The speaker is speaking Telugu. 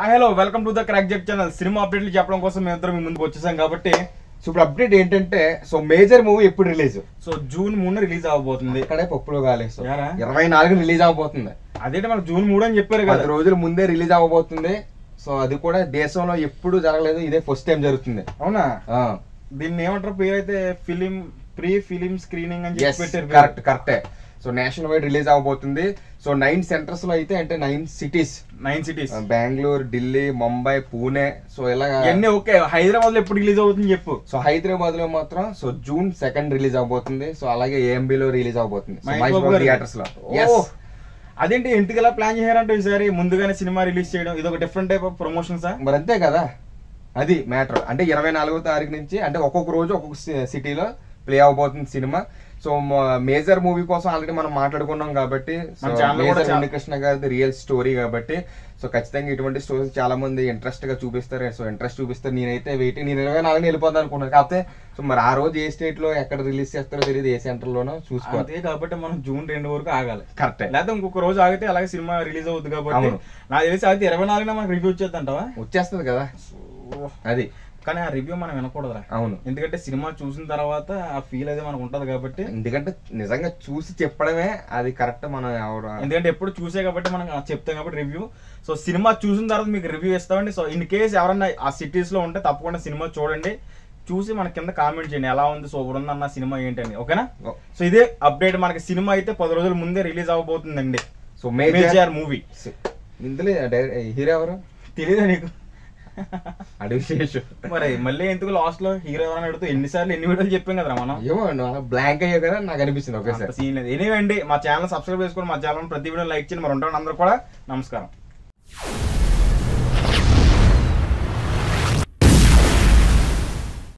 Hello welcome to the crack jack channel సినిమా అప్డేట్లు చెప్పడం కోసం మేము ఇద్దరం మీ ముందుకు వచ్చేసాం కాబట్టి సో ఇప్పుడు అప్డేట్ ఏంటంటే సో మేజర్ మూవీ ఎప్పుడు రిలీజ్ సో జూన్ మూడు రిలీజ్ అవబోతుంది ఇక్కడే పప్పులో కాలేదు సో యారా? ఇరవై నాలుగు రిలీజ్ అవబోతుంది అదేంటి మనకు జూన్ మూడు అని చెప్పారు పది కదా రోజుల ముందే రిలీజ్ అవ్వబోతుంది సో అది కూడా దేశంలో ఎప్పుడు జరగలేదు ఇదే ఫస్ట్ టైం జరుగుతుంది అవునా దీన్ని ఏమంటారు పేరు అయితే ఫిలిం ప్రీ ఫిలిం స్క్రీనింగ్ అని చెప్పి పెట్టారు పేరు. కరెక్ట్ కరెక్టే సో నేషనల్ వైడ్ రిలీజ్ అవబోతుంది సో నైన్ సెంటర్స్ లో అయితే అంటే nine cities nine cities Bengaluru Delhi Mumbai Pune so ఇలా ఇవన్నీ ఓకే హైదరాబాద్ లో ఎప్పుడు రిలీజ్ అవుతుంది చెప్పు సో హైదరాబాద్ లో మాత్రం సో జూన్ సెకండ్ రిలీజ్ అవబోతుంది సో అలాగే AMB లో రిలీజ్ అవబోతుంది సో మహేష్ మహేష్ బాబు బాబు గారు. థియేటర్స్ లో ఓ, Yes. అదేంటి ఎందుకు ఇలా ప్లాన్ చేశారంటే ఈసారి ముందుగానే సినిమా రిలీజ్ చేయడం ఇది ఒక డిఫరెంట్ టైప్ ఆఫ్ ప్రమోషన్సా మరి అంతే కదా అది మ్యాటర్ అంటే ఇరవై నాలుగో తారీఖు నుంచి అంటే ఒక్కొక్క రోజు ఒక్కొక్క సి- సిటీలో ప్లే అవబోతుంది సినిమా సో మేజర్ మూవీ కోసం ఆల్రెడీ మనం మాట్లాడుకున్నాం కాబట్టి మన channel లో కూడా మేజర్ చాలా- మునికృష్ణ గారిది రియల్ స్టోరీ కాబట్టి సో ఖచ్చితంగా ఇటువంటి స్టోరీస్ చాలా మంది ఇంట్రెస్ట్ గా చూపిస్తారు సో ఇంట్రెస్ట్ చూపిస్తారు నేనైతే వెయిటింగ్ నేను ఇరవై నాలుగు వెళ్ళిపోతాను అనుకున్నాను కాకపోతే సో మరి ఆ రోజు ఏ స్టేట్ లో ఎక్కడ రిలీజ్ చేస్తారో తెలియదు ఏ సెంటర్ లోనో చూసుకోవాలి అంతే కాబట్టి మనం జూన్ రెండు వరకు ఆగాలి కరెక్టే లేకపోతే ఇంకొక రోజు ఆగితే అలాగే సినిమా రిలీజ్ అవుతుంది కాబట్టి అవును. నాకు తెలిసి అయితే ఇరవై నాలుగున మనకు రివ్యూ వచ్చేద్దంటావా వచ్చేస్తుంది కదా అది కానీ ఆ రివ్యూ మనం వినకూడదురా అవును ఎందుకంటే సినిమా చూసిన తర్వాత ఆ ఫీల్ అయితే మనకు ఉంటది కాబట్టి ఎందుకంటే నిజంగా చూసి చెప్పడమే అది కరెక్ట్ మనం ఎవరు ఎందుకంటే ఎప్పుడు చూసే కాబట్టి మనం చెప్తాం కాబట్టి రివ్యూ సో సినిమా చూసిన తర్వాత మీకు రివ్యూ ఇస్తామండి సో ఇన్ కేస్ ఎవరన్నా ఆ సిటీస్ లో ఉంటే తప్పకుండా సినిమా చూడండి చూసి మన కింద కామెంట్ చేయండి ఎలా ఉంది సూపర్ ఉంది అన్న సినిమా ఏంటని ఓకేనా సో ఇదే అప్డేట్ మనకి సినిమా అయితే పది రోజుల ముందే రిలీజ్ అవబోతుందండి సో మేజర్ మేజర్ మూవీ ఇందులో హీరో ఎవరు తెలీదా నీకు అడవి శేషు మరి మళ్ళీ ఎందుకు లాస్ట్ లో హీరో ఎవరైనా అడుగుతూ ఎన్నిసార్లు ఎన్ని వీడియోలు చెప్పాం కదరా మనం ఏమో బ్లాంక్ అయ్యా కదా నాకు అనిపిస్తుంది అంత ఒకేసారి సీన్ లేదు ఎనీవే అండి మా ఛానల్ సబ్స్క్రైబ్ చేసుకొని మా ఛానల్ ప్రతి వీడియో లైక్ చేయండి మరి ఉంటాను అందరూ కూడా నమస్కారం